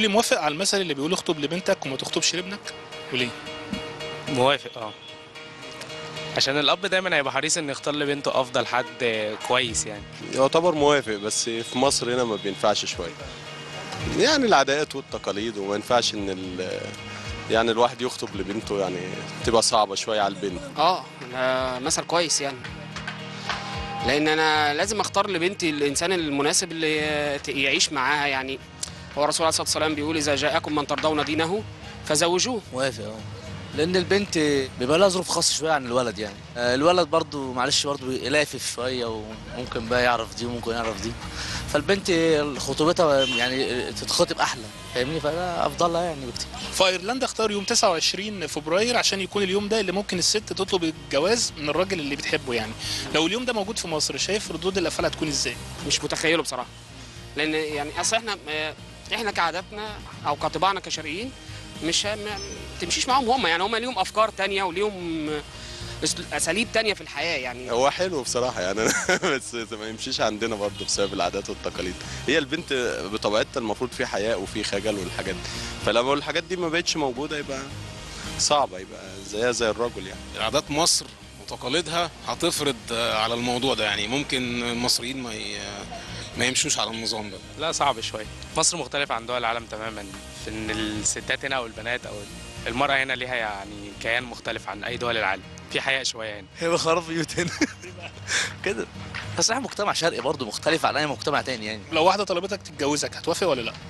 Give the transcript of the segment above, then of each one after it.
قول لي موافق على المثل اللي بيقول اخطب لبنتك وما تخطبش لابنك وليه موافق اه عشان الاب دايما هيبقى حريص انه يختار لبنته افضل حد كويس يعني يعتبر موافق بس في مصر هنا ما بينفعش شويه يعني العادات والتقاليد وما ينفعش ان ال يعني الواحد يخطب لبنته يعني تبقى صعبه شويه على البنت اه ده مثل كويس يعني لان انا لازم اختار لبنتي الانسان المناسب اللي ت- يعيش معاها يعني هو الرسول عليه الصلاه والسلام بيقول اذا جاءكم من ترضون دينه فزوجوه موافق اه لان البنت بيبقى لها ظروف خاصه شويه عن الولد يعني آه، الولد برضو معلش برضو لافف شويه وممكن بقى يعرف دي وممكن يعرف دي فالبنت خطوبتها يعني تتخطب احلى فاهمني فده افضل لها يعني بكتير فايرلندا اختار يوم 29 فبراير عشان يكون اليوم ده اللي ممكن الست تطلب الجواز من الراجل اللي بتحبه يعني لو اليوم ده موجود في مصر شايف ردود الافعال هتكون ازاي مش متخيله بصراحه لان يعني اصل احنا آه، احنا كعاداتنا او كطباعنا كشرقيين مش ما تمشيش معاهم هم يعني هم ليهم افكار تانية وليهم آه، أسل- اساليب تانية في الحياه يعني هو حلو بصراحه يعني بس ما يمشيش عندنا برضه بسبب العادات والتقاليد هي البنت بطبيعتها المفروض في حياء وفي خجل والحاجات دي فلما الحاجات دي ما بقتش موجوده يبقى صعبه يبقى زيها زي الرجل يعني عادات مصر وتقاليدها هتفرض آه، على الموضوع ده يعني ممكن المصريين ما ي... ما يمشوش على النظام ده لا صعب شويه مصر مختلفه عن دول العالم تماما في ان الستات هنا او البنات او المراه هنا ليها يعني كيان مختلف عن اي دول العالم في حياء شويه هنا هيبقى خراب بيوت هنا كده بس احنا مجتمع شرقي برضو مختلف عن اي مجتمع تاني يعني لو واحده طلبتك تتجوزك هتوافق ولا لا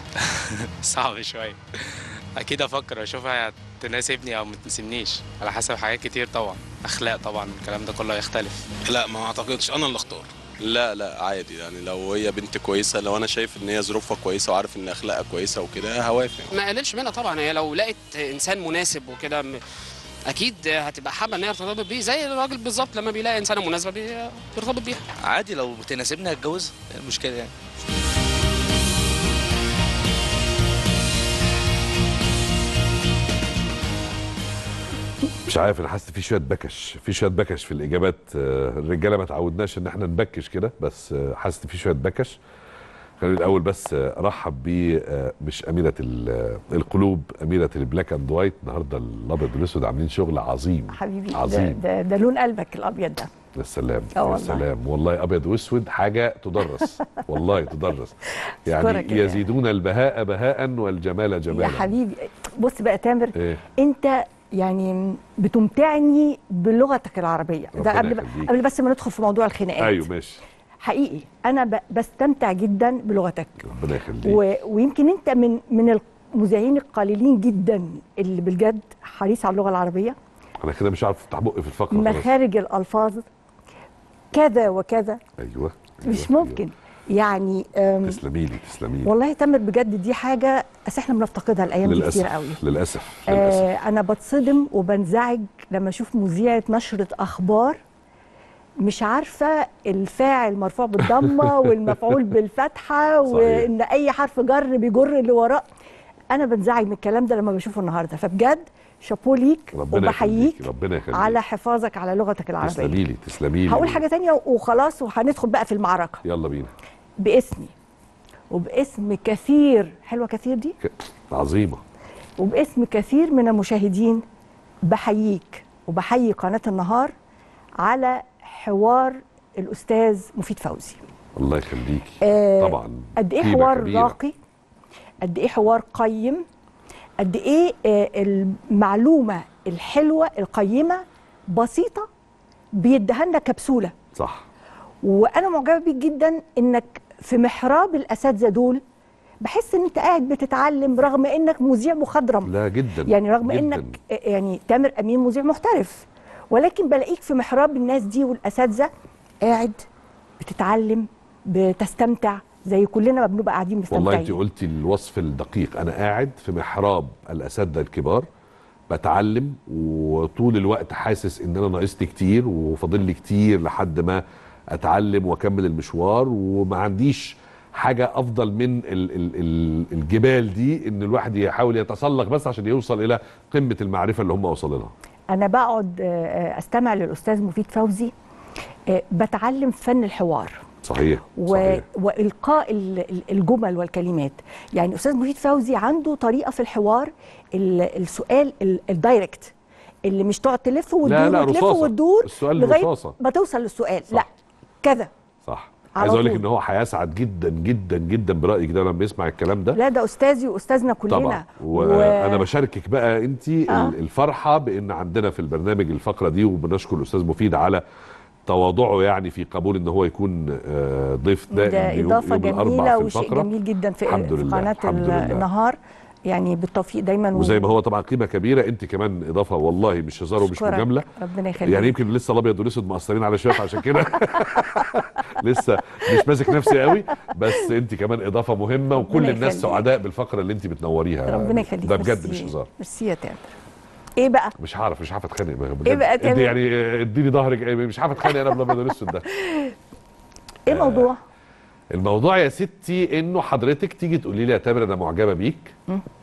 صعب شويه اكيد افكر اشوفها تناسبني او ما تناسبنيش على حسب حاجات كتير طبعا اخلاق طبعا الكلام ده كله هيختلف لا ما اعتقدش انا اللي اختار لا لا عادي يعني لو هي بنت كويسه لو انا شايف ان هي ظروفها كويسه وعارف ان اخلاقها كويسه وكده هوافق ما قللش منها طبعا هي لو لقت انسان مناسب وكده م- اكيد هتبقى حابه ان هي ترتبط بيه زي الراجل بالظبط لما بيلاقي انسانه مناسبه بي- بيرتبط بيها عادي لو تناسبني هتجوزها إيه المشكله يعني مش عارف انا حاسس في شويه بكش في شويه بكش في الاجابات آه، الرجاله ما تعودناش ان احنا نبكش كده بس آه، حاسس في شويه بكش خلينا الاول بس آه، ارحب ب آه، مش اميره ال- آه، القلوب اميره البلاك اند وايت النهارده الابيض والاسود عاملين شغل عظيم حبيبي ده, عظيم ده, ده لون قلبك الابيض ده يا سلام آه يا والله. سلام والله ابيض واسود حاجه تدرس والله تدرس يعني أشكرك يا يزيدون البهاء بهاء والجمال جمالا يا حبيبي بص بقى تامر ايه انت يعني بتمتعني بلغتك العربيه ده ربنا قبل يخليك. قبل بس ما ندخل في موضوع الخناقات ايوه ماشي حقيقي انا ب- بستمتع جدا بلغتك ربنا يخليك و... ويمكن انت من من المذيعين القليلين جدا اللي بجد حريص على اللغه العربيه انا كده مش عارف افتح بقي في الفقره خلاص. مخارج الالفاظ كذا وكذا ايوه مش أيوة، ممكن يعني أم، تسلمي لي تسلمي لي والله يا تامر بجد دي حاجه بس احنا بنفتقدها الايام دي كتير قوي للاسف للاسف آه للاسف انا بتصدم وبنزعج لما اشوف مذيعه نشره اخبار مش عارفه الفاعل مرفوع بالضمه والمفعول بالفتحه صحيح. وان اي حرف جر بيجر اللي وراه انا بنزعج من الكلام ده لما بشوفه النهارده فبجد شابو ليك ربنا وبحييك يخليك ربنا يخليك على حفاظك على لغتك العربيه تسلمي لي تسلمي لي هقول حاجه تانية وخلاص وهندخل بقى في المعركه يلا بينا باسمي وباسم كثير حلوه كثير دي ك- عظيمه وباسم كثير من المشاهدين بحييك وبحيي قناة النهار على حوار الأستاذ مفيد فوزي الله يخليكي آه، طبعا قد إيه قيمة حوار كبيرة. راقي قد إيه حوار قيم قد إيه آه، المعلومة الحلوة القيمة بسيطة بيديها لنا كبسولة صح وانا معجبه بيك جدا انك في محراب الاساتذه دول بحس ان انت قاعد بتتعلم رغم انك مذيع مخضرم لا جدا يعني رغم جداً. انك يعني تامر امين مذيع محترف ولكن بلاقيك في محراب الناس دي والاساتذه قاعد بتتعلم بتستمتع زي كلنا ما بنبقى قاعدين والله انت مستمتعين قلتي الوصف الدقيق انا قاعد في محراب الاساتذه الكبار بتعلم وطول الوقت حاسس ان انا ناقصني كتير وفاضل لي كتير لحد ما اتعلم واكمل المشوار وما عنديش حاجه افضل من ال ال ال الجبال دي ان الواحد يحاول يتسلق بس عشان يوصل الى قمه المعرفه اللي هم وصلوا لها انا بقعد آه، آه، استمع للاستاذ مفيد فوزي آه، بتعلم فن الحوار صحيح و... صحيح والقاء ال- ال- الجمل والكلمات يعني استاذ مفيد فوزي عنده طريقه في الحوار ال- السؤال ال- الدايركت اللي مش تقعد تلف وتدور لا، وتلف رصاصة. وتدور السؤال لغايه رصاصة. ما توصل للسؤال صح. لا كذا صح على عايز اقول لك طول. ان هو هيسعد جدا جدا جدا برايك ده لما يسمع الكلام ده لا ده استاذي واستاذنا كلنا طبعا وانا بشاركك بقى انت آه. الفرحه بان عندنا في البرنامج الفقره دي وبنشكر الاستاذ مفيد على تواضعه يعني في قبول ان هو يكون آه، ضيف دائم ده يوم- اضافه يوم الأربع جميله في وشيء الفقرة. جميل جدا في, الحمد في لله، قناه الحمد لله. النهار يعني بالتوفيق دايما وزي ما هو طبعا قيمه كبيره انت كمان اضافه والله مش هزار ومش أشكرك. مجامله ربنا يخليك يعني يمكن لسه الابيض والاسود مقصرين على شويه عشان كده لسه مش ماسك نفسي قوي بس انت كمان اضافه مهمه وكل ربنا الناس يخليك. سعداء بالفقره اللي انت بتنوريها ربنا يخليك ده بجد ميرسي. مش هزار ميرسي يا تامر ايه بقى مش هعرف مش هعرف اتخانق بقى بجد. إيه بقى ادي تعمل؟ يعني اديني ظهرك مش هعرف اتخانق انا بالابيض والاسود ده ايه موضوع الموضوع يا ستي انه حضرتك تيجي تقولي لي يا تامر انا معجبه بيك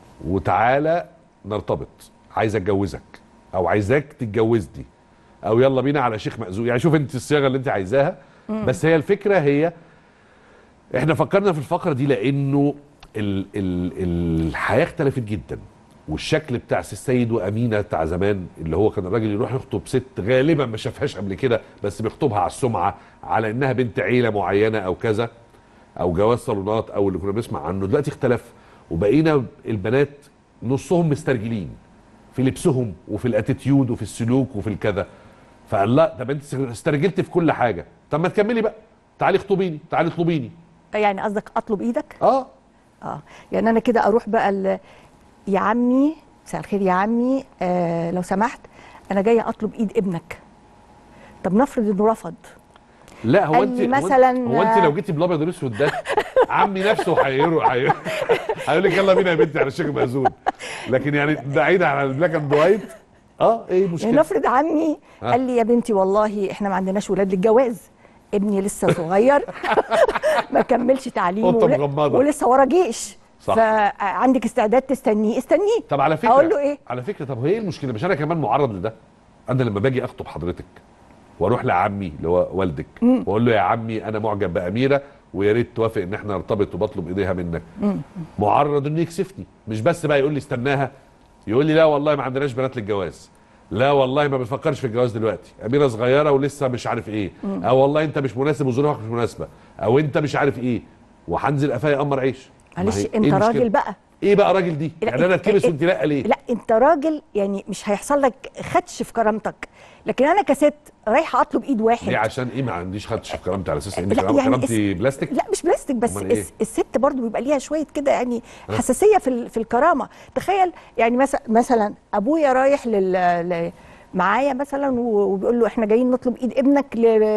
وتعالى نرتبط عايز اتجوزك او عايزاك تتجوزني او يلا بينا على شيخ مأذون يعني شوف انت الصياغه اللي انت عايزاها بس هي الفكره هي احنا فكرنا في الفقره دي لانه ال ال الحياه اختلفت جدا والشكل بتاع سي السيد وامينه بتاع زمان اللي هو كان الراجل يروح يخطب ست غالبا ما شافهاش قبل كده بس بيخطبها على السمعه على انها بنت عيله معينه او كذا او جواز صالونات او اللي كنا بنسمع عنه دلوقتي اختلف وبقينا البنات نصهم مسترجلين في لبسهم وفي الاتيتيود وفي السلوك وفي الكذا فقال لا طب انت استرجلت في كل حاجه طب ما تكملي بقى تعالي اخطبيني تعالي اطلبيني يعني قصدك اطلب ايدك اه اه يعني انا كده اروح بقى ال- يا عمي مساء الخير يا عمي آه لو سمحت انا جايه اطلب ايد ابنك طب نفرض انه رفض لا هو قال انت لي هو انت- مثلاً- هو انت لو جيتي بالابيض والاسود ده عمي نفسه هيروح هي- هيقول لك يلا بينا يا بنتي على الشيخ مأذون لكن يعني بعيد عن البلاك اند وايت اه ايه يعني المشكله نفرض عمي ها. قال لي يا بنتي والله احنا ما عندناش ولاد للجواز ابني لسه صغير ما كملش تعليمه قطة ول- مغمضة. ولسه ورا جيش صح. فعندك استعداد تستنيه استنيه طب على فكره اقول له ايه على فكره طب هي ايه المشكله مش انا كمان معرض لده انا لما باجي اخطب حضرتك واروح لعمي اللي هو والدك واقول له يا عمي انا معجب باميره ويا ريت توافق ان احنا نرتبط وبطلب ايديها منك معرض انه يكسفني مش بس بقى يقول لي استناها يقول لي لا والله ما عندناش بنات للجواز لا والله ما بنفكرش في الجواز دلوقتي اميره صغيره ولسه مش عارف ايه او والله انت مش مناسب وظروفك مش مناسبه او انت مش عارف ايه وهنزل قفايا امر عيش ما معلش هي- انت إيه المشكلة؟ راجل بقى ايه بقى راجل دي لا، يعني انا انت- اتكبس إيه- وانت لا ليه لا انت راجل يعني مش هيحصل لك خدش في كرامتك لكن انا كست رايحه اطلب ايد واحد ليه عشان ايه ما عنديش خدش في كرامتي على اساس ان لا، كرام- يعني كرامتي بلاستيك لا مش بلاستيك بس أمال إيه؟ الس- الست برضو بيبقى ليها شويه كده يعني حساسيه في ال- في الكرامه تخيل يعني مثلا مثلا ابويا رايح لل ل- معايا مثلا و- وبيقول له احنا جايين نطلب ايد ابنك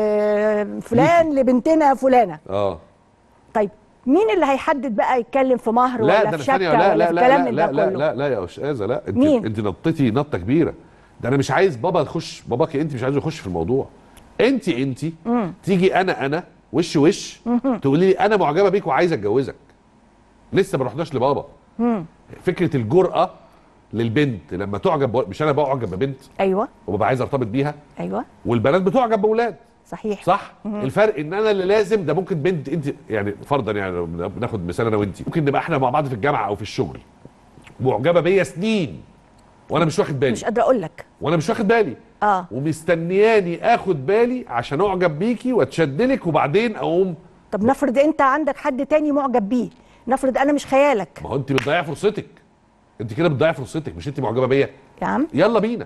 لفلان لبنتنا فلانه اه طيب مين اللي هيحدد بقى يتكلم في مهر لا ولا ده في انا شبكه ثانيه لا ولا لا في لا كلام لا من لا ده لا كله لا لا يا استاذه لا انت مين؟ انت نطيتي نطه كبيره ده انا مش عايز بابا يخش باباكي انت مش عايزه يخش في الموضوع انت انت تيجي انا انا وش وش تقولي لي انا معجبه بيك وعايزه اتجوزك لسه ما رحناش لبابا فكره الجرأه للبنت لما تعجب ب- مش انا بعجب ببنت ايوه وببقى عايز ارتبط بيها ايوه والبنات بتعجب باولاد صحيح صح الفرق ان انا اللي لازم ده ممكن بنت انت يعني فرضا يعني لو بناخد مثال انا وانت ممكن نبقى احنا مع بعض في الجامعه او في الشغل معجبه بيا سنين وانا مش واخد بالي مش قادره اقول لك وانا مش واخد بالي اه ومستنياني اخد بالي عشان اعجب بيكي واتشدلك وبعدين اقوم طب نفرض انت عندك حد تاني معجب بيه نفرض انا مش خيالك ما هو انت بتضيع فرصتك انت كده بتضيع فرصتك مش انت معجبه بيا يا عم يلا بينا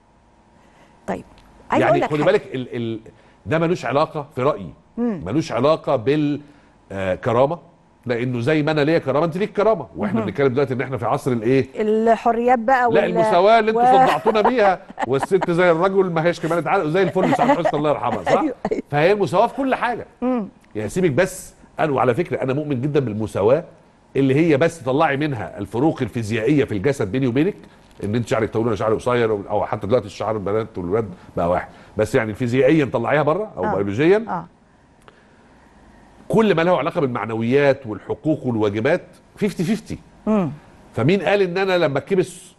طيب عايز اقول يعني لك خدي حاجة. بالك ال ال ده ملوش علاقه في رايي ملوش علاقه بالكرامه لانه زي ما انا ليا كرامه انت ليك كرامه واحنا بنتكلم دلوقتي ان احنا في عصر الايه الحريات بقى لا وال- المساواه اللي انتوا و- صدعتونا بيها والست زي الرجل ما هيش كمان اتعلق زي الفل سعاد حسني الله يرحمها صح؟ أيوة، أيوة. فهي المساواه في كل حاجه يعني سيبك بس انا وعلى فكره انا مؤمن جدا بالمساواه اللي هي بس طلعي منها الفروق الفيزيائيه في الجسد بيني وبينك ان انت شعرك طويل وانا شعري قصير او- او حتى دلوقتي الشعر البنات والولاد بقى واحد بس يعني فيزيائيا طلعيها بره او آه. بيولوجيا اه كل ما له علاقه بالمعنويات والحقوق والواجبات 50 50 فمين قال ان انا لما اتكبس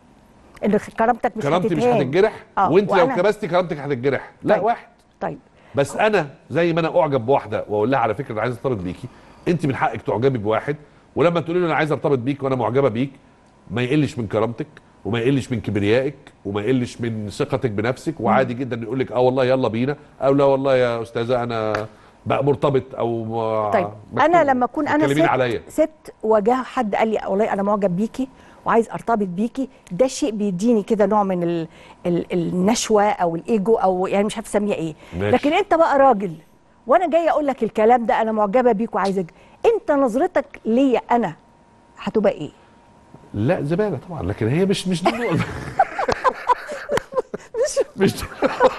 اللي كرامتك مش كرامتي مش هتتهان. هتتجرح آه، وانت لو وأنا- كبستي كرامتك هتتجرح لا طيب. واحد طيب بس انا زي ما انا اعجب بواحده واقول لها على فكره انا عايز ارتبط بيكي انت من حقك تعجبي بواحد ولما تقولي له انا عايز ارتبط بيك وانا معجبه بيك ما يقلش من كرامتك وما يقلش من كبريائك وما يقلش من ثقتك بنفسك وعادي جدا يقول لك اه والله يلا بينا او لا والله يا استاذه انا بقى مرتبط او ما- طيب مكتوب. انا لما اكون انا تكلمين ست عليا ست وجاه حد قال لي والله انا معجب بيكي وعايز ارتبط بيكي ده شيء بيديني كده نوع من ال ال النشوه او الايجو او يعني مش عارفه اسميها ايه ماشي. لكن انت بقى راجل وانا جايه اقول لك الكلام ده انا معجبه بيك وعايزه أج- انت نظرتك ليا انا هتبقى ايه لا زباله طبعا لكن هي مش مش دي النقطة. مش دي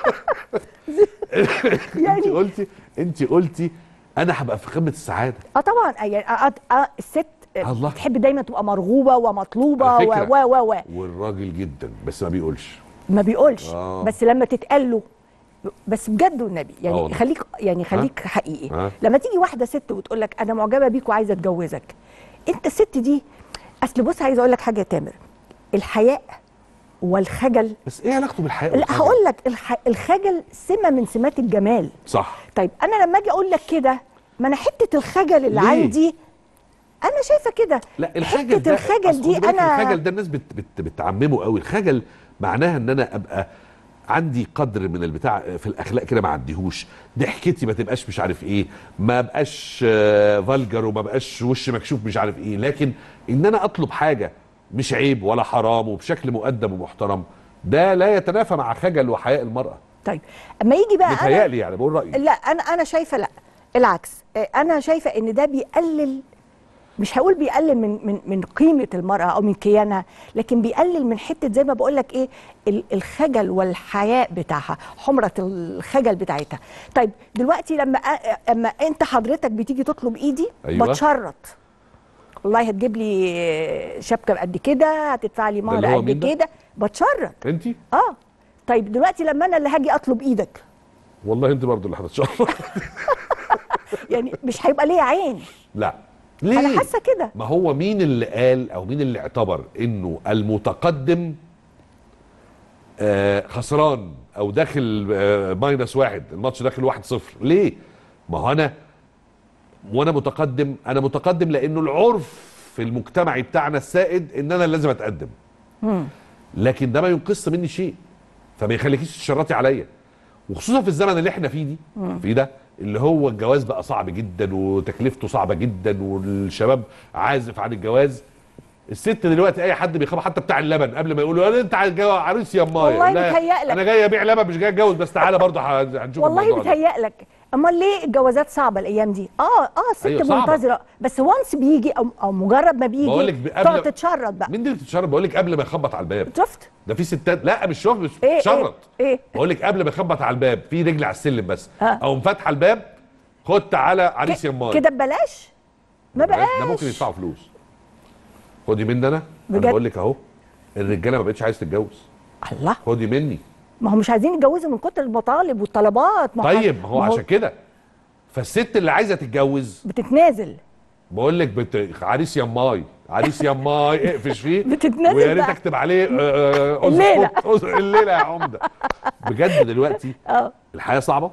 انت يعني قلتي انت قلتي انا هبقى في قمه السعاده اه طبعا آه يعني آه آه الست آه، الله. بتحب دايما تبقى مرغوبه ومطلوبه على و فكرة. و و و والراجل جدا بس ما بيقولش ما بيقولش آه. بس لما تتقال له بس بجد والنبي آه يعني والله. خليك يعني خليك حقيقي آه. لما تيجي واحده ست وتقول لك انا معجبه بيك وعايزه اتجوزك انت الست دي اصل بص عايزه اقول لك حاجه يا تامر الحياء والخجل بس ايه علاقته بالحياه لا والخجل؟ هقول لك الح... الخجل سمه من سمات الجمال صح طيب انا لما اجي اقول لك كده ما انا حته الخجل اللي ليه؟ عندي انا شايفه كده لا الخجل حته ده الخجل أصل دي خدي بالك انا الخجل ده الناس بت بت بتعممه قوي الخجل معناها ان انا ابقى عندي قدر من البتاع في الاخلاق كده ما عنديهوش ضحكتي ما تبقاش مش عارف ايه ما بقاش آه، فالجر وما بقاش وش مكشوف مش عارف ايه لكن ان انا اطلب حاجه مش عيب ولا حرام وبشكل مؤدب ومحترم ده لا يتنافى مع خجل وحياء المراه طيب اما يجي بقى انا متهيألي يعني بقول رايي لا انا انا شايفه لا العكس آه، انا شايفه ان ده بيقلل مش هقول بيقلل من من من قيمه المراه او من كيانها لكن بيقلل من حته زي ما بقول لك ايه ال- الخجل والحياء بتاعها حمره الخجل بتاعتها طيب دلوقتي لما أ- اما انت حضرتك بتيجي تطلب ايدي أيوة. بتشرط والله هتجيب لي شبكه قد كده هتدفع لي اللي مهر هو قد مين ده؟ كده بتشرط انت اه طيب دلوقتي لما انا اللي هاجي اطلب ايدك والله انت برضه اللي هتتشرف يعني مش هيبقى ليا عين لا ليه انا حاسه كده ما هو مين اللي قال او مين اللي اعتبر انه المتقدم آه خسران او داخل آه ماينس واحد الماتش داخل واحد صفر ليه ما هو انا وانا متقدم انا متقدم لانه العرف في المجتمعي بتاعنا السائد ان انا لازم اتقدم لكن ده ما ينقص مني شيء فما يخليكيش تشرطي عليا وخصوصا في الزمن اللي احنا فيه دي في ده اللي هو الجواز بقى صعب جدا وتكلفته صعبه جدا والشباب عازف عن الجواز الست دلوقتي اي حد بيخاف حتى بتاع اللبن قبل ما يقولوا انا انت عايز عروس يا ماي والله لا، بيتهيألك. انا جاي ابيع لبن مش جاي اتجوز بس تعالى برضه ه- هنشوف والله الموضوع ده. بيتهيألك امال ليه الجوازات صعبه الايام دي اه اه الست أيوة، أيوة صعبة. منتظره بس وانس بيجي او او مجرد ما بيجي بقول لك ب- قبل- تقعد تتشرط بقى مين دي اللي بتتشرط بقول لك قبل ما يخبط على الباب شفت ده في ستات لا مش شوف مش ايه بتتشرط ايه, إيه؟ بقول لك قبل ما يخبط على الباب في رجل على السلم بس ها. او فاتحه الباب خد تعالى عريس يا ماي كده ببلاش ما بقاش ده ممكن يدفعوا فلوس خدي مني انا انا بجد؟ بقول لك اهو الرجاله ما بقتش عايز تتجوز الله خدي مني ما هو مش عايزين يتجوزوا من كتر المطالب والطلبات ما هو طيب ما هو عشان كده فالست اللي عايزه تتجوز بتتنازل بقول لك بت... عريس يا ماي عريس يا ماي اقفش فيه بتتنازل ويا ريت بقى. اكتب عليه آه، آه، الليلة. أزقط- أز- الليله يا عمده بجد دلوقتي اه الحياه صعبه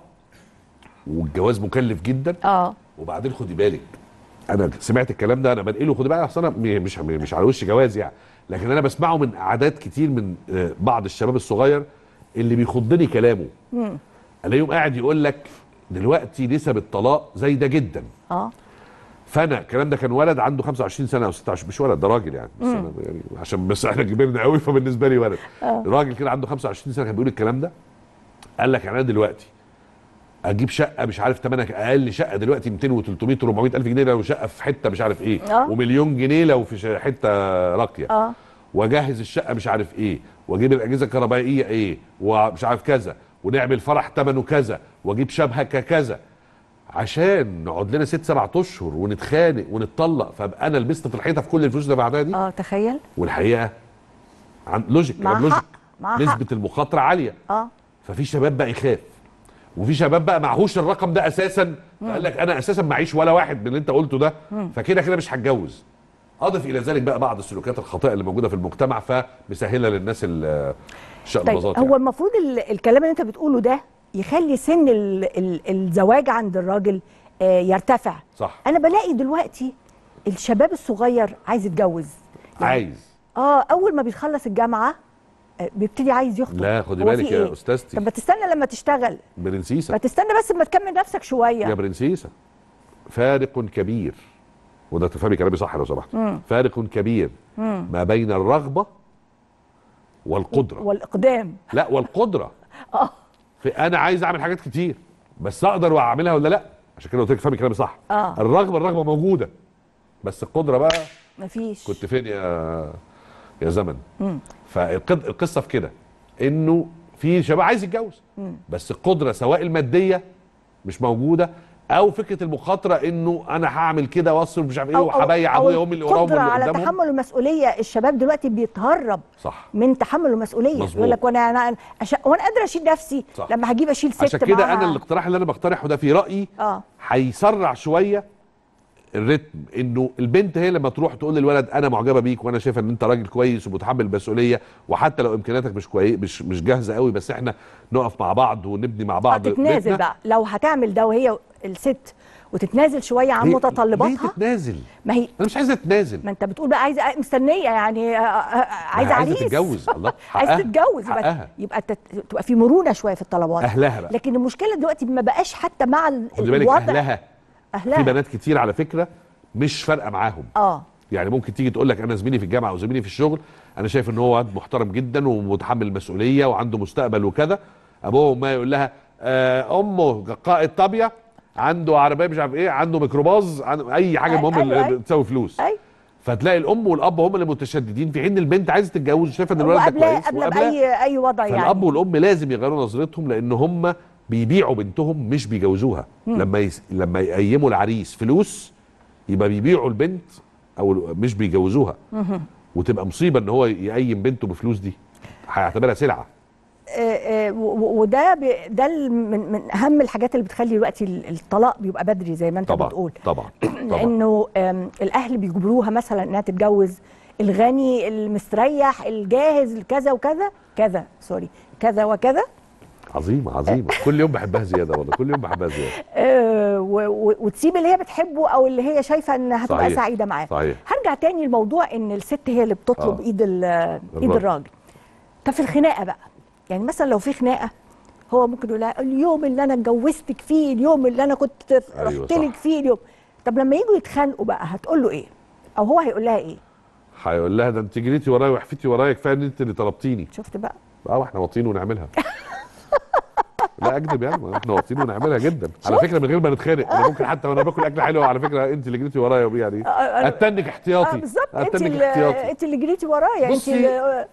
والجواز مكلف جدا اه وبعدين خدي بالك انا سمعت الكلام ده انا بنقله خدي بالك اصل انا م- مش مش على وش جواز يعني لكن انا بسمعه من اعداد كتير من آه، بعض الشباب الصغير اللي بيخضني كلامه الاقيهم قاعد يقول لك دلوقتي نسب الطلاق زايده جدا اه فانا الكلام ده كان ولد عنده 25 سنه او 26 مش ولد ده راجل يعني بس أنا يعني عشان بس احنا كبرنا قوي فبالنسبه لي ولد راجل كده عنده 25 سنه كان بيقول الكلام ده قال لك يعني انا دلوقتي اجيب شقه مش عارف ثمنها اقل شقه دلوقتي 200 و300 و400 الف جنيه لو شقه في حته مش عارف ايه آه. ومليون جنيه لو في ش- حته راقيه اه واجهز الشقه مش عارف ايه واجيب الاجهزه الكهربائيه ايه ومش عارف كذا ونعمل فرح ثمنه كذا واجيب شبكه كذا عشان نقعد لنا ست سبع اشهر ونتخانق ونتطلق فابقى انا لبست في الحيطه في كل الفلوس اللي بعدها دي اه تخيل والحقيقه عن لوجيك مع كلام لوجيك حق مع حق نسبه المخاطره عاليه اه ففي شباب بقى يخاف وفي شباب بقى معهوش الرقم ده اساسا فقال لك انا اساسا معيش ولا واحد من اللي انت قلته ده فكده كده مش هتجوز اضف الى ذلك بقى بعض السلوكيات الخاطئه اللي موجوده في المجتمع فمسهله للناس ال- طيب الشقلباظات هو يعني. المفروض ال- الكلام اللي انت بتقوله ده يخلي سن ال ال الزواج عند الراجل آه، يرتفع صح انا بلاقي دلوقتي الشباب الصغير عايز يتجوز عايز اه اول ما بيخلص الجامعه آه، بيبتدي عايز يخطب لا خدي هو في بالك يا إيه؟ استاذتي طب ما تستنى لما تشتغل برنسيسه ما تستنى بس ما تكمل نفسك يا شويه برنسيسه فارق كبير وده تفهمي كلامي صح لو سمحت فارق كبير ما بين الرغبه والقدره والاقدام لا والقدره اه في انا عايز اعمل حاجات كتير بس اقدر اعملها ولا لا عشان كده قلت لك فهمي كلامي صح آه. الرغبه الرغبه موجوده بس القدره بقى مفيش كنت فين يا يا زمن فالقصه في كده انه في شباب عايز يتجوز بس القدره سواء الماديه مش موجوده او فكره المخاطره انه انا هعمل كده واصرف مش عارف ايه وهبيع ابويا وامي اللي وراهم القدره واللي على قدامهم تحمل المسؤوليه الشباب دلوقتي بيتهرب صح من تحمل المسؤوليه مظبوط. يقول لك وانا انا أش... وانا قادر اشيل نفسي صح. لما هجيب اشيل ست عشان كده معاها. انا الاقتراح اللي انا بقترحه ده في رايي اه هيسرع شويه الريتم انه البنت هي لما تروح تقول للولد انا معجبه بيك وانا شايفه ان انت راجل كويس ومتحمل المسؤوليه وحتى لو امكانياتك مش كويس مش مش جاهزه قوي بس احنا نقف مع بعض ونبني مع بعض تتنازل بيتنا. بقى لو هتعمل ده وهي الست وتتنازل شويه عن ليه- ليه متطلباتها تتنازل ما هي انا مش عايزه اتنازل ما انت بتقول بقى عايزه مستنيه يعني آه، آه، عايزه عايزه عريس تتجوز الله عايزه حقها. تتجوز يبقى حقها يبقى تت- تبقى في مرونه شويه في الطلبات اهلها بقى لكن المشكله دلوقتي ما بقاش حتى مع ال- خدي بالك الوضع اهلها اهلها في بنات كتير على فكره مش فارقه معاهم اه يعني ممكن تيجي تقول لك انا زميلي في الجامعه او زميلي في الشغل انا شايف ان هو واد محترم جدا ومتحمل المسؤوليه وعنده مستقبل وكذا ابوه وما يقول لها آه امه قائد طابيه عنده عربيه مش عارف ايه عنده ميكروباص عنده اي حاجه أي- المهم أيوة، اللي أيوة. تساوي فلوس اي فتلاقي الام والاب هم اللي متشددين في حين البنت عايزه تتجوز وشايفه ان الولد ده وقبلها كويس قبلها وقبلها باي اي وضع يعني فالاب والام لازم يغيروا نظرتهم لان هم بيبيعوا بنتهم مش بيجوزوها لما يس... لما يقيموا العريس فلوس يبقى بيبيعوا البنت او مش بيجوزوها وتبقى مصيبه ان هو يقيم بنته بفلوس دي هيعتبرها سلعه آه، آه، و- و- وده ب- ده ال- من من اهم الحاجات اللي بتخلي دلوقتي ال- الطلاق بيبقى بدري زي ما انت طبعا بتقول طبعا طبعا لانه آم، الاهل بيجبروها مثلا انها تتجوز الغني المستريح الجاهز كذا وكذا كذا سوري كذا وكذا عظيمه عظيمه كل يوم بحبها زياده والله كل يوم بحبها زياده آه، و- و- وتسيب اللي هي بتحبه او اللي هي شايفه انها هتبقى صحيح. سعيده معاه صحيح هرجع تاني لموضوع ان الست هي اللي بتطلب آه. ايد ال- ايد الراجل. الراجل طب في الخناقه بقى يعني مثلا لو في خناقه هو ممكن يقول لها اليوم اللي انا اتجوزتك فيه اليوم اللي انا كنت أيوة رحت صح. لك فيه اليوم طب لما يجوا يتخانقوا بقى هتقول له ايه او هو هيقول لها ايه هيقول لها ده انت جريتي ورايا وحفتي ورايا كفايه ان انت اللي طلبتيني شفت بقى اه واحنا واطيين ونعملها لا اكذب يعني ما احنا واطيين ونعملها جدا على شوف. فكره من غير ما نتخانق انا ممكن حتى وانا باكل اكل حلو على فكره انت اللي جريتي ورايا يعني آه، أنا- اتنك اه احتياطي بالظبط انت اتنك اللي احتياطي انت اللي جريتي ورايا انت بصي. اللي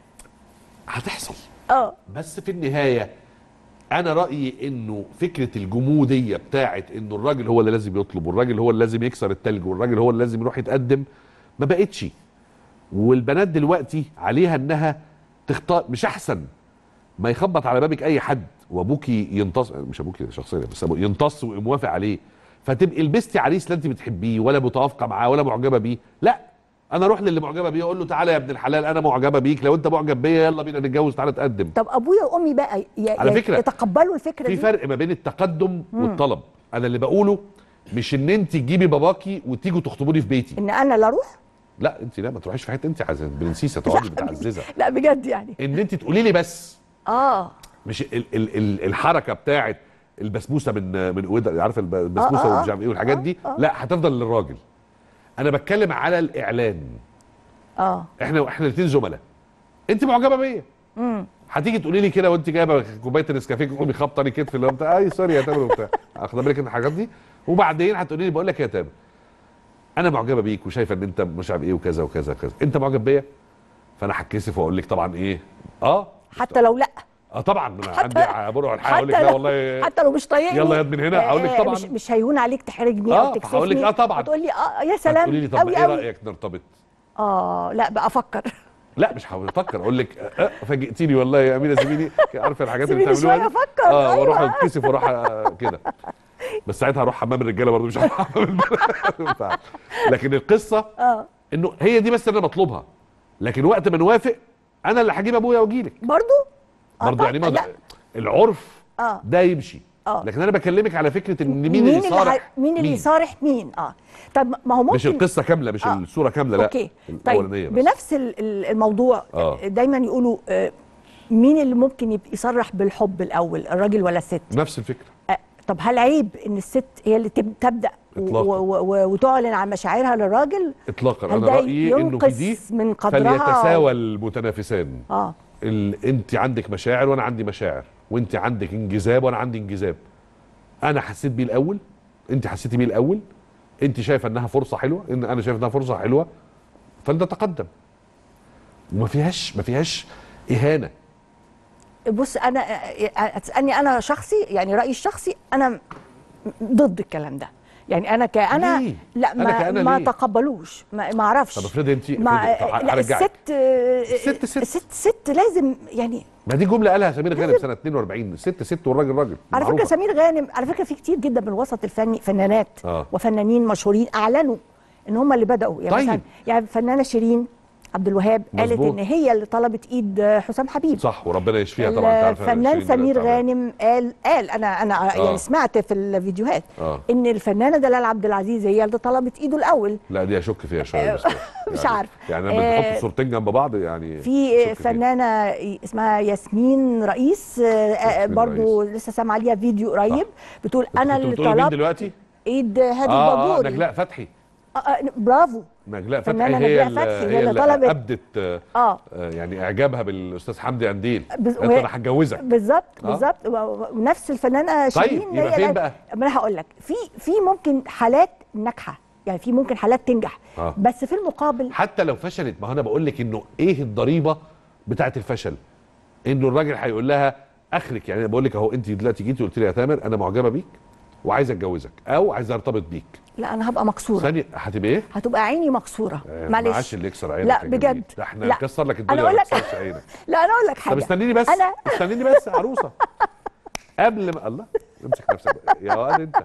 هتحصل اه بس في النهايه انا رايي انه فكره الجموديه بتاعت انه الراجل هو اللي لازم يطلب والراجل هو اللي لازم يكسر التلج والراجل هو اللي لازم يروح يتقدم ما بقتش والبنات دلوقتي عليها انها تختار مش احسن ما يخبط على بابك اي حد وابوكي ينتص مش ابوكي شخصيا بس أبو- ينتص وموافق عليه فتبقي لبستي عريس لا انت بتحبيه ولا متوافقه معاه ولا معجبه بيه لا انا اروح للي معجبه بيه اقول له تعالى يا ابن الحلال انا معجبه بيك لو انت معجب بيا يلا بينا نتجوز تعالى تقدم طب ابويا وامي بقى ي- على ي- فكرة، يتقبلوا الفكره في دي فرق ما بين التقدم والطلب انا اللي بقوله مش ان انت تجيبي باباكي وتيجوا تخطبوني في بيتي ان انا لا اروح لا انت لا ما تروحيش في حته انت عايزه برنسيسه تقعدي متعززه لا بجد يعني ان انت تقولي لي بس اه مش ال ال ال الحركه بتاعت البسبوسه من من ويدا عارف الب- البسبوسه آه، آه، ومش عارف ايه والحاجات دي لا هتفضل للراجل انا بتكلم على الاعلان اه احنا احنا الاثنين زملاء انت معجبه بيا هتيجي تقولي لي كده وانت جايبه كوبايه النسكافيه تقومي خابطه لي كتف اللي هو بتاع اي سوري يا تامر وبتاع اخد بالك من الحاجات دي وبعدين هتقولي لي بقول لك يا تامر انا معجبه بيك وشايفه ان انت مش عارف ايه وكذا وكذا وكذا انت معجب بيا فانا هتكسف واقول لك طبعا ايه اه حتى لو لا اه طبعا انا حتى- عندي بروح الحقيقه اقول لك حتى لا لو- والله حتى لو مش طايقني يلا يا من هنا هقول لك آه، طبعا مش, مش هيهون عليك تحرجني آه، او تكسفني هقول لك آه طبعا. هتقول لي اه يا سلام تقولي لي طب قوي ايه قوي رايك نرتبط اه لا بقى افكر لا مش هفكر اقول لك آه، آه، فاجئتيني والله يا امينه سيبيني عارفه الحاجات اللي سيبيني بتعملوها شوية دي؟ أفكر، اه أيوة. واروح اتكسف واروح آه، كده بس ساعتها هروح حمام الرجاله برضه مش هروح حمام البنات. ما ينفعش. لكن القصه اه انه هي دي بس اللي انا بطلبها لكن وقت ما نوافق انا اللي هجيب ابويا واجي لك برضو آه برضه طبعاً. يعني ما لا العرف اه ده يمشي آه. لكن انا بكلمك على فكره ان مين, مين اللي اللي صارح ح- مين اللي يصارح مين اه طب ما هو ممكن مش القصه كامله مش آه. الصوره كامله لا اوكي الاولانيه طيب بس بنفس ال- ال- الموضوع آه. دايما يقولوا آه، مين اللي ممكن يبقى يصرح بالحب الاول الراجل ولا الست نفس الفكره آه، طب هل عيب ان الست هي اللي تب- تبدا و- إطلاقاً. و- و- وتعلن عن مشاعرها للراجل اطلاقا هل انا ده رايي انه في دي ينقص من قدرها فليتساوى المتنافسان اه ال... انت عندك مشاعر وانا عندي مشاعر وانت عندك انجذاب وانا عندي انجذاب انا حسيت بيه الاول انت حسيتي بيه الاول انت شايفه انها فرصه حلوه ان انا شايف انها فرصه حلوه فلنتقدم وما فيهاش ما فيهاش اهانه بص انا آه، تسالني انا شخصي يعني رايي الشخصي انا ضد الكلام ده يعني انا كأنا ليه؟ لا أنا ما كأنا ما ليه؟ تقبلوش ما ما اعرفش طب افرضي انت ما افرضي- لا هرجعك. الست آه، الست ست. الست ست لازم يعني ما دي جمله قالها سمير غانم سنه 42 ست ست والراجل راجل على فكره معروفة. سمير غانم على فكره في كتير جدا من الوسط الفني فنانات آه. وفنانين مشهورين اعلنوا ان هم اللي بداوا يعني طيب. مثلا يعني فنانه شيرين عبد الوهاب قالت مظبوط. ان هي اللي طلبت ايد حسام حبيب صح وربنا يشفيها طبعا انت عارفة الفنان شيرين سمير بنت تعبانة. غانم قال قال انا انا آه. يعني سمعت في الفيديوهات اه ان الفنانه دلال عبد العزيز هي اللي طلبت ايده الاول لا دي اشك فيها شويه بس مش يعني عارف. يعني لما آه، تحط صورتين جنب بعض يعني في أشك فيها. فنانه اسمها ياسمين رئيس آه، آه، ياسمين برضو لسه سامعه ليها فيديو قريب بتقول انا كنت اللي بتقولي مين طلبت دلوقتي؟ ايد هادي اه اه الباجوري نجلاء فتحي آه، آه، برافو نجلاء فتحي فنانة هي نجلاء اللي فتحي هي اللي طلبت- ابدت آه اه آه، يعني اعجابها بالاستاذ حمدي قنديل بز- قالت له انا هتجوزك بالظبط آه. بالظبط و- و- ونفس الفنانه طيب، شيرين يبقى هي فين اللي- بقى؟ ما انا هقول لك في في ممكن حالات ناجحه يعني في ممكن حالات تنجح آه. بس في المقابل حتى لو فشلت ما هو انا بقول لك انه ايه الضريبه بتاعه الفشل انه الراجل هيقول لها اخرك يعني انا بقول لك اهو انت دلوقتي جيتي قلت لي يا تامر انا معجبه بيك وعايز اتجوزك او عايز ارتبط بيك لا انا هبقى مكسوره ثانيه هتبقى ايه؟ هتبقى عيني مكسوره آه، معلش معاش اللي يكسر عينك لا يا جميل. بجد ده احنا لا. نكسر لك أنا الدنيا أقول ما لك- نكسرش عينك لا انا اقول لك طب حاجه استنيني بس انا استنيني بس يا عروسه قبل ما الله امسك نفسك بقى. يا واد انت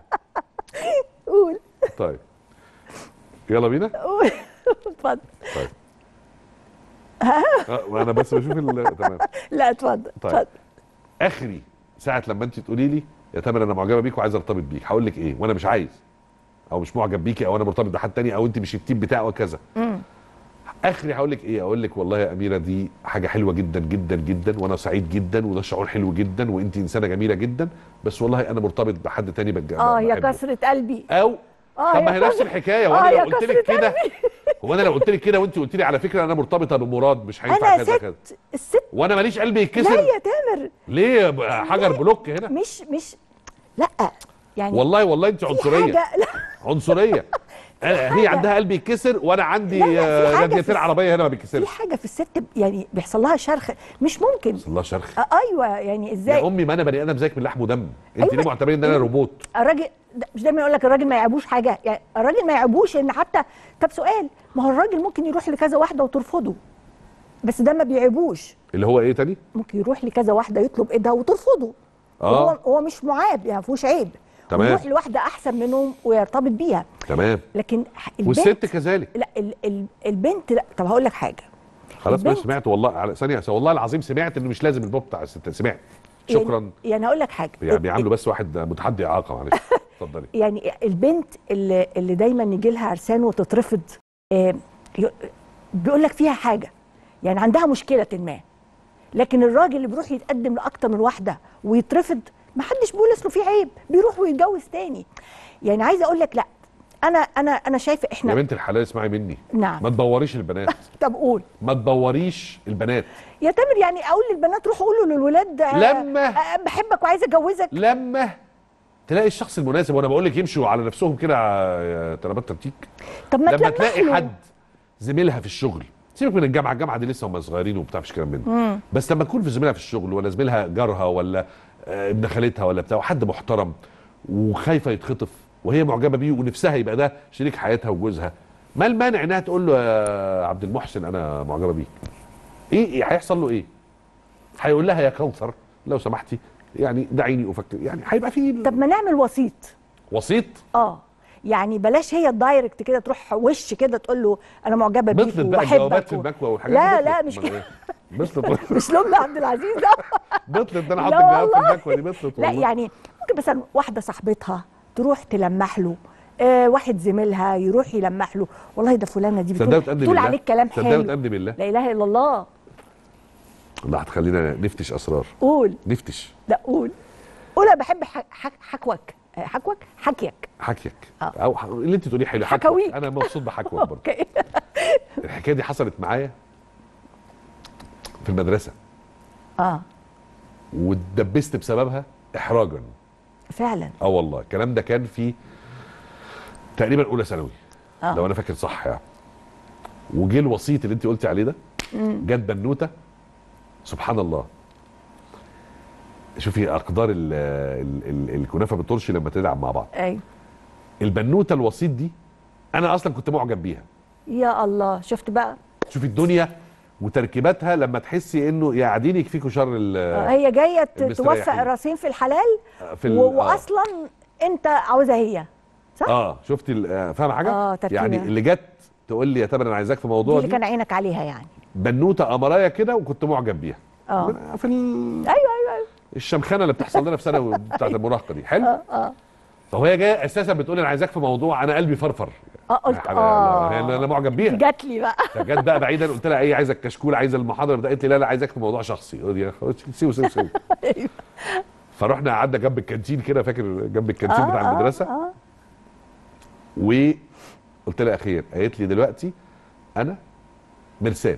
قول طيب يلا بينا قول اتفضل طيب آه، انا بس بشوف ال- تمام لا اتفضل طيب. اتفضل اخري ساعه لما انت تقولي لي يا تامر انا معجبه بيك وعايز ارتبط بيك هقول لك ايه وانا مش عايز او مش معجب بيكي او انا مرتبط بحد تاني او انت مش التيم بتاعه وكذا مم. اخري هقول لك ايه اقول لك والله يا اميره دي حاجه حلوه جدا جدا جدا وانا سعيد جدا وده شعور حلو جدا وانت انسانه جميله جدا بس والله انا مرتبط بحد تاني بج... اه يا بحبه. كسره قلبي او اه طب ما يا هي نفس كسرة- الحكايه آه، وانا يا لو قلت لك كسرة كده هو انا لو قلت لك كده وانت قلت لي على فكره انا مرتبطه بمراد مش هينفع انا كذا كذا ست الست وانا ماليش قلبي لا يتكسر يا تامر ليه ب- حجر بلوك هنا مش مش لا يعني والله والله انت في عنصريه حاجه لا عنصريه أنا- هي عندها قلب يتكسر وانا عندي لا، لا، في آه، حاجة رادياتير في- عربيه هنا ما في بيتكسرش حاجه في الست يعني بيحصل لها شرخ مش ممكن الله شرخ آه ايوه يعني يا ازاي امي ما انا بني ادم زيك من لحم ودم انت أيوة. ليه معتبرين ان انا روبوت الراجل ده- مش دايما يقول لك الراجل ما يعيبوش حاجه يعني الراجل ما يعيبوش ان حتى طب سؤال ما هو الراجل ممكن يروح لكذا واحده وترفضه بس ده ما بيعيبوش اللي هو ايه تاني ممكن يروح لكذا واحده يطلب ايدها وترفضه اه هو هو مش معاب يعني ما فيهوش عيب تمام. ويروح لواحده احسن منهم ويرتبط بيها تمام لكن البنت والست كذلك لا ال ال البنت لا طب هقول لك حاجه خلاص بس البنت- سمعت والله على ثانيه والله العظيم سمعت انه مش لازم البوب بتاع الست سمعت شكرا يعني, يعني هقول لك حاجه يعني بيعاملوا بس واحد متحدي اعاقه معلش اتفضلي يعني البنت اللي, اللي دايما يجي لها عرسان وتترفض آه، ي- بيقول لك فيها حاجه يعني عندها مشكله ما لكن الراجل اللي بيروح يتقدم لاكتر من واحده ويترفض ما حدش بيقول اصله في عيب بيروح ويتجوز تاني يعني عايزه اقول لك لا انا انا انا شايفه يا احنا بنت الحلال اسمعي مني نعم ما تدوريش البنات طب قول ما تدوريش البنات يا تامر يعني اقول للبنات روحوا قولوا للولاد آه، لما آه، بحبك وعايزه اتجوزك لما تلاقي الشخص المناسب وانا بقول لك يمشوا على نفسهم كده يا ترابات تنتيك طب ما لما تلمح تلاقي له. حد زميلها في الشغل سيبك من الجامعه الجامعه دي لسه هم صغيرين وبتاع مفيش كلام منه بس لما تكون في زميلها في الشغل ولا زميلها جارها ولا آه، ابن خالتها ولا بتاع حد محترم وخايفه يتخطف وهي معجبه بيه ونفسها يبقى ده شريك حياتها وجوزها ما المانع انها تقول له يا عبد المحسن انا معجبه بيك ايه إيه هيحصل له ايه هيقول لها يا كوثر لو سمحتي يعني دعيني افكر يعني هيبقى في طب ما نعمل وسيط وسيط اه يعني بلاش هي الدايركت كده تروح وش كده تقول له انا معجبه بيك بطلت بقى الجوابات وبحبك في و... المكوى والحاجات لا دي لا بطلت. مش أمال كده إيه؟ بطلت مش لأم عبد العزيز ده بطلت ده انا حاطط لا الجواب في والله. البكوه دي بطلت لا والله. يعني ممكن مثلا واحده صاحبتها تروح تلمح له آه واحد زميلها يروح يلمح له والله ده فلانه دي تصدق بتقول, وتأمن بتقول بالله؟ عليك كلام تصدق حلو وتأمن بالله لا اله الا الله الله هتخلينا نفتش اسرار قول نفتش لا قول قول انا بحب حك حك حكوك آه، حكوك حكيك حكيك آه. او ح- اللي انت تقوليه حلو حكوك. حكاويك. انا مبسوط بحكوك برضه اوكي الحكايه دي حصلت معايا في المدرسه اه واتدبست بسببها احراجا فعلا اه والله الكلام ده كان في تقريبا اولى ثانوي آه. لو انا فاكر صح يعني وجه الوسيط اللي انت قلتي عليه ده جت بنوته سبحان الله شوفي اقدار ال ال ال الكنافه بالترشي لما تلعب مع بعض ايوه البنوته الوسيط دي انا اصلا كنت معجب بيها يا الله شفت بقى شوفي الدنيا وتركيباتها لما تحسي انه يا قاعدين يكفيكوا شر ال- آه، هي جايه ت- المستريحين. توفق الراسين في الحلال في ال- و- آه. واصلا انت عاوزها هي صح؟ اه شفتي ال- آه، فاهمه حاجه آه، تركيبة. يعني اللي جت تقول لي يا تامر انا عايزاك في دي موضوع اللي دي كان عينك عليها يعني بنوته امرايه كده وكنت معجب بيها اه من- في ال... ايوه ايوه ايوه الشمخانه اللي بتحصل لنا في ثانوي بتاعت المراهقه دي حلو اه اه فهي جايه اساسا بتقول انا عايزاك في موضوع انا قلبي فرفر اه قلت أنا- اه انا أنا معجب بيها جات لي بقى فجت بقى بعيدا قلت لها ايه عايزه الكشكول عايزه المحاضره قالت لي لا لا عايزاك في موضوع شخصي قلت يا أخواتي، سيبوا سيبوا سيبوا ايوه فرحنا قعدنا جنب الكانتين كده فاكر جنب الكانتين آه، بتاع آه، المدرسه آه. وقلت لها اخير قالت لي دلوقتي انا مرسال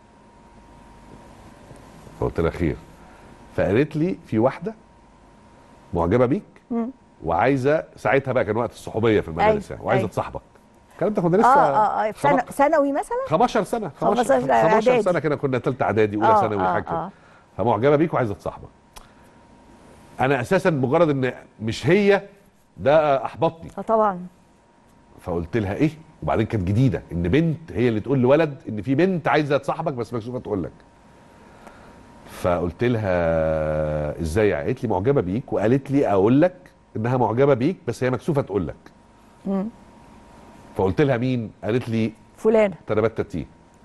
فقلت لها خير فقالت لي في واحده معجبه بيك مم. وعايزه ساعتها بقى كان وقت الصحوبيه في المدارس أيوة، يعني وعايزه أيوة. تصاحبك الكلام ده كنا اه لسه اه اه في خم- ثانو- ثانوي مثلا 15 سنه 15 15 سنة 15 إعدادي. سنه كده كنا ثالثه اعدادي اولى آه، ثانوي آه، حاجه كده آه. فمعجبه بيك وعايزه تصاحبك انا اساسا مجرد ان مش هي ده احبطني اه طبعا فقلت لها ايه وبعدين كانت جديده ان بنت هي اللي تقول لولد ان في بنت عايزه تصاحبك بس مكسوفه تقول لك فقلت لها ازاي قالت لي معجبه بيك وقالت لي اقول لك انها معجبه بيك بس هي مكسوفه تقول لك مم. فقلت لها مين قالت لي فلانه تربات تاتيه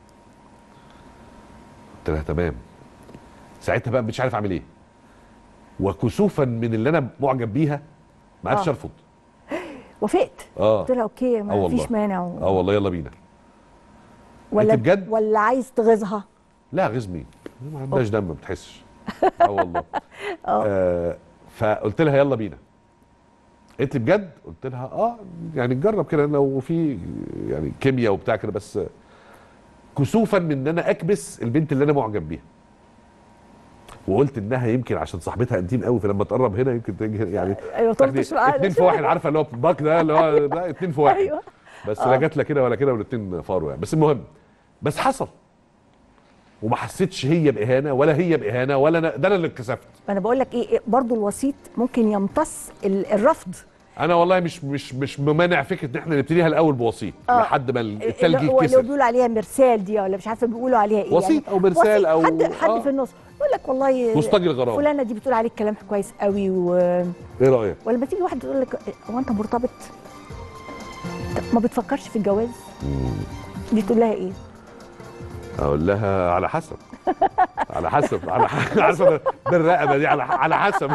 قلت لها تمام ساعتها بقى مش عارف اعمل ايه وكسوفا من اللي انا معجب بيها ما عرفتش آه. ارفض وافقت اه قلت لها اوكي آه ما والله. فيش مانع و... اه والله يلا بينا ولا أنت بجد؟ ولا عايز تغيظها لا غيظ مين ما عندهاش دم ما بتحسش اه والله آه فقلت لها يلا بينا قالت لي بجد قلت لها اه يعني نجرب كده لو في يعني كيمياء وبتاع كده بس كسوفا من ان انا اكبس البنت اللي انا معجب بيها وقلت انها يمكن عشان صاحبتها انتيم قوي فلما تقرب هنا يمكن تجي يعني ايوه تلطش تاخدي معانا اتنين في واحد عارفه اللي هو باك ده اللي هو ده اتنين في واحد ايوه بس لا جات لا كده ولا كده والاتنين فاروا يعني بس المهم بس حصل وما حسيتش هي باهانه ولا هي باهانه ولا أنا ده انا اللي اتكسفت ما انا بقول لك ايه إيه، برضو الوسيط ممكن يمتص ال- الرفض انا والله مش مش مش ممانع فكره ان احنا نبتديها الاول بوسيط آه. لحد ما التلج اللي هو- اللي يتكسر بيقولوا عليها مرسال دي ولا مش عارفه بيقولوا عليها ايه وسيط أو مرسال وسيط، أو- حد حد آه. في النص يقول لك والله مستجي الغرام فلانه دي بتقول عليك كلام كويس قوي و... ايه رايك؟ ولما تيجي واحد تقول لك هو انت مرتبط طب ما بتفكرش في الجواز دي تقول لها ايه اقول لها على حسب على حسب على ح- عارفه بالرقبه دي على على حسب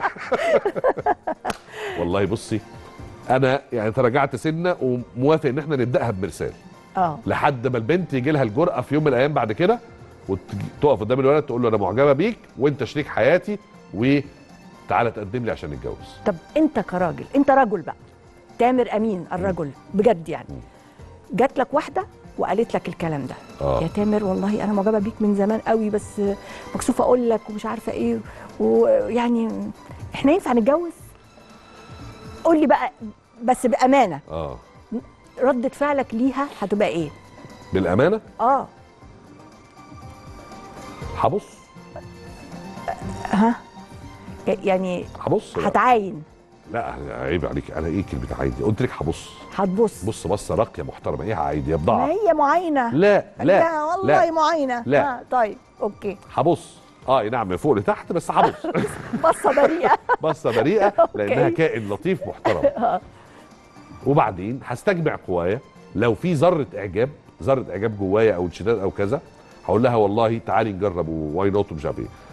والله بصي انا يعني تراجعت سنه وموافق ان احنا نبداها بمرسال اه لحد ما البنت يجي لها الجرأه في يوم من الايام بعد كده وتقف قدام الولد تقول له انا معجبه بيك وانت شريك حياتي وتعالى تقدم لي عشان نتجوز طب انت كراجل انت رجل بقى تامر امين الرجل بجد يعني جات لك واحده وقالت لك الكلام ده اه يا تامر والله انا معجبه بيك من زمان قوي بس مكسوفه اقول لك ومش عارفه ايه ويعني احنا ينفع نتجوز قول لي بقى بس بامانه اه ردة فعلك ليها هتبقى ايه بالامانه اه هبص ها يعني هبص لا. هتعاين لا عيب عليك انا ايه كلمه عايد دي؟ قلت لك هبص هتبص بص بصه راقيه محترمه ايه عايد يا ما بضاعه هي معاينه لا لا والله لا معاينه لا. آه طيب اوكي هبص اه نعم من فوق لتحت بس هبص بصه بريئه بصه بريئه لانها أوكي. كائن لطيف محترم وبعدين هستجمع قوايا لو في ذره اعجاب ذره اعجاب جوايا او انشداد او كذا هقول لها والله تعالي نجرب وواي نوت ومش عارف ايه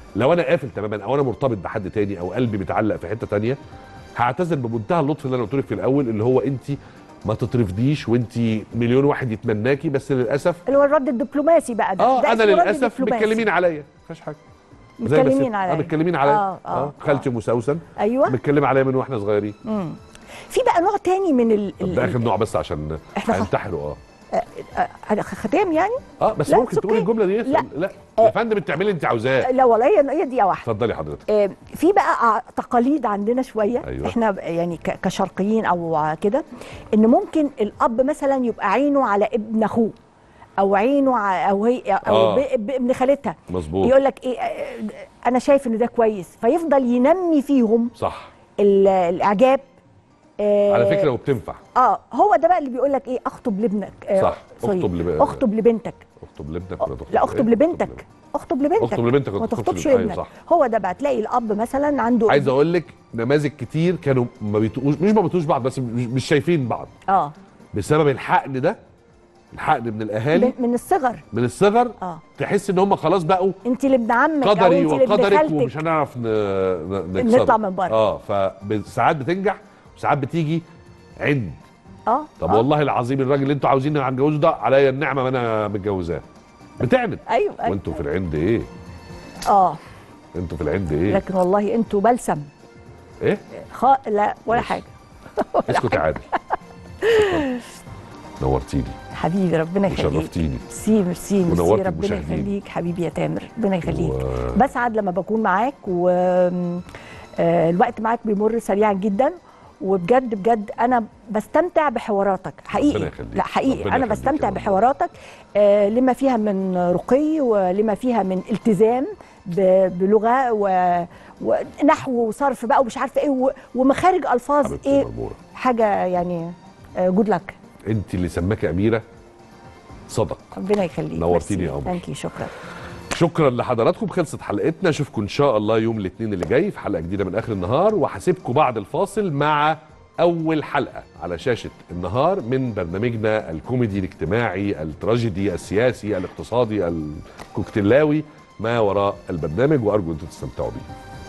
لو انا قافل تماما او انا مرتبط بحد تاني او قلبي متعلق في حته تانيه هعتذر بمنتهى اللطف اللي انا قلت لك في الاول اللي هو انت ما تترفضيش وانت مليون واحد يتمناكي بس للاسف اللي هو الرد الدبلوماسي بقى ده اه ده انا اسمه رد للاسف دبلوماسي. متكلمين عليا ما فيهاش حاجه زي ما متكلمين الست- عليا اه متكلمين عليا آه، آه، اه خالتي ام سوسن ايوه متكلم عليا من واحنا صغيرين مم. في بقى نوع تاني من ال طب ال- ده اخر نوع بس عشان إحنا خ- هينتحروا اه آه، ختام يعني اه بس لا، ممكن it's تقولي okay. الجمله دي لا. لا يا فندم انت اعملي اللي انت عاوزاه لا والله هي هي دقيقه واحده اتفضلي حضرتك آه، في بقى ع- تقاليد عندنا شويه أيوة. احنا ب- يعني ك- كشرقيين او كده ان ممكن الاب مثلا يبقى عينه على ابن اخوه او عينه ع- او هي او آه. ب- بابن خالتها مظبوط يقول لك ايه آه، انا شايف ان ده كويس فيفضل ينمي فيهم صح ال- الاعجاب آه، على فكره وبتنفع اه هو ده بقى اللي بيقول لك ايه اخطب لابنك آه، صح. سوري، اخطب لب- اخطب لبنتك اخطب لابنك ولا تخطب لا اخطب إيه؟ لبنتك اخطب لبنتك اخطب لبنتك ما ولا تخطبش تخطبش لبنتك. ابنك أيوة صح. هو ده بقى تلاقي الاب مثلا عنده عايز اقول لك نماذج كتير كانوا ما بيتقوش مش ما بيتقوش بعض بس مش, مش شايفين بعض اه بسبب الحقن ده الحقن من الاهالي من, من الصغر من الصغر اه تحس ان هم خلاص بقوا انت اللي ابن عمك او قدري انت اللي ابن وقدرك خالتك ومش هنعرف ن... ن... نكسره. نطلع من بره. اه فساعات بتنجح وساعات بتيجي عند اه طب آه. والله العظيم الراجل اللي انتوا عاوزين هنجوزه ده عليا النعمه ما انا متجوزاه بتعند ايوه ايوه وانتوا في العند ايه اه انتوا في العند ايه لكن والله انتوا بلسم ايه خ... لا ولا حاجه اسكت يا عادل نورتيني حبيبي ربنا يخليك وشرفتيني ميرسي ميرسي ميرسي ونورت ربنا المشاهدين. يخليك حبيبي يا تامر ربنا يخليك و- بسعد لما بكون معاك و آه، الوقت معاك بيمر سريعا جدا وبجد بجد انا بستمتع بحواراتك حقيقي ربنا يخليك. لا حقيقي ربنا انا يخليك بستمتع يا رب. بحواراتك آه، لما فيها من رقي ولما فيها من التزام ب- بلغه و... ونحو وصرف بقى ومش عارفه ايه و... ومخارج الفاظ حبيبتي ايه مرمورة. حاجه يعني جود لك انت اللي سماكي اميره صدق ربنا يخليك نورتيني يا قمر. ثانك يو شكرا شكرا لحضراتكم خلصت حلقتنا اشوفكم ان شاء الله يوم الاثنين اللي جاي في حلقه جديده من اخر النهار وهسيبكم بعد الفاصل مع اول حلقه على شاشه النهار من برنامجنا الكوميدي الاجتماعي التراجيدي السياسي الاقتصادي الكوكتيلاوي ما وراء البرنامج وارجو ان تستمتعوا بيه